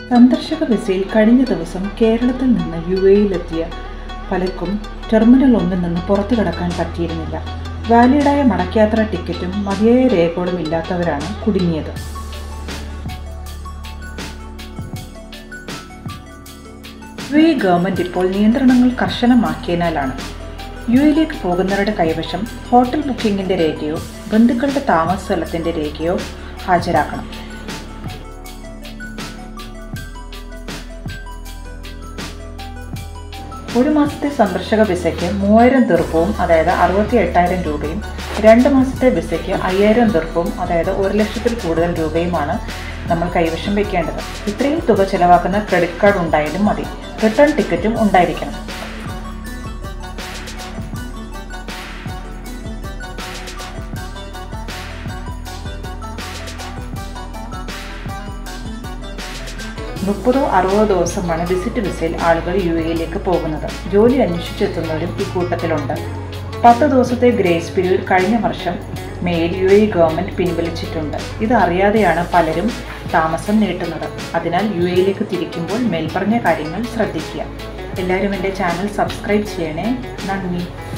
സന്ദർശക വിസയിൽ കഴിഞ്ഞ ദിവസം കേരളത്തിൽ നിന്ന് യു എയിലെത്തിയ പലർക്കും ടെർമിനൽ ഒന്നിൽ നിന്ന് പുറത്തു കടക്കാൻ പറ്റിയിരുന്നില്ല വാലിഡായ മടക്കയാത്രാ ടിക്കറ്റും മതിയായ രേഖകളും ഇല്ലാത്തവരാണ് കുടുങ്ങിയത് യു എ ഗവൺമെൻറ് ഇപ്പോൾ നിയന്ത്രണങ്ങൾ കർശനമാക്കിയതിനാലാണ് യു എയിലേക്ക് പോകുന്നവരുടെ കൈവശം ഹോട്ടൽ ബുക്കിംഗിൻ്റെ രേഖയോ ബന്ധുക്കളുടെ താമസ സ്ഥലത്തിൻ്റെ രേഖയോ ഹാജരാക്കണം ഒരു മാസത്തെ സന്ദർശക വിസയ്ക്ക് മൂവായിരം ദീർഘവും അതായത് അറുപത്തി എട്ടായിരം രൂപയും രണ്ട് മാസത്തെ വിസയ്ക്ക് അയ്യായിരം ദീർഘവും അതായത് ഒരു ലക്ഷത്തിൽ കൂടുതൽ രൂപയുമാണ് നമ്മൾ കൈവശം വയ്ക്കേണ്ടത് ഇത്രയും തുക ചെലവാക്കുന്ന ക്രെഡിറ്റ് കാർഡ് ഉണ്ടായാലും മതി റിട്ടേൺ ടിക്കറ്റും ഉണ്ടായിരിക്കണം മുപ്പതോ അറുപതോ ദിവസമാണ് വിസിറ്റ് വിസയിൽ ആളുകൾ യു എയിലേക്ക് പോകുന്നത് ജോലി അന്വേഷിച്ചെത്തുന്നവരും ഈ കൂട്ടത്തിലുണ്ട് പത്ത് ദിവസത്തെ ഗ്രേസ് പീരീഡ് കഴിഞ്ഞ വർഷം മേയിൽ യു എ ഗവൺമെൻറ് പിൻവലിച്ചിട്ടുണ്ട് ഇത് അറിയാതെയാണ് പലരും താമസം നീട്ടുന്നത് അതിനാൽ യു എയിലേക്ക് തിരിക്കുമ്പോൾ മേൽപ്പറഞ്ഞ കാര്യങ്ങൾ ശ്രദ്ധിക്കുക എല്ലാവരും എൻ്റെ ചാനൽ സബ്സ്ക്രൈബ് ചെയ്യണേ നന്ദി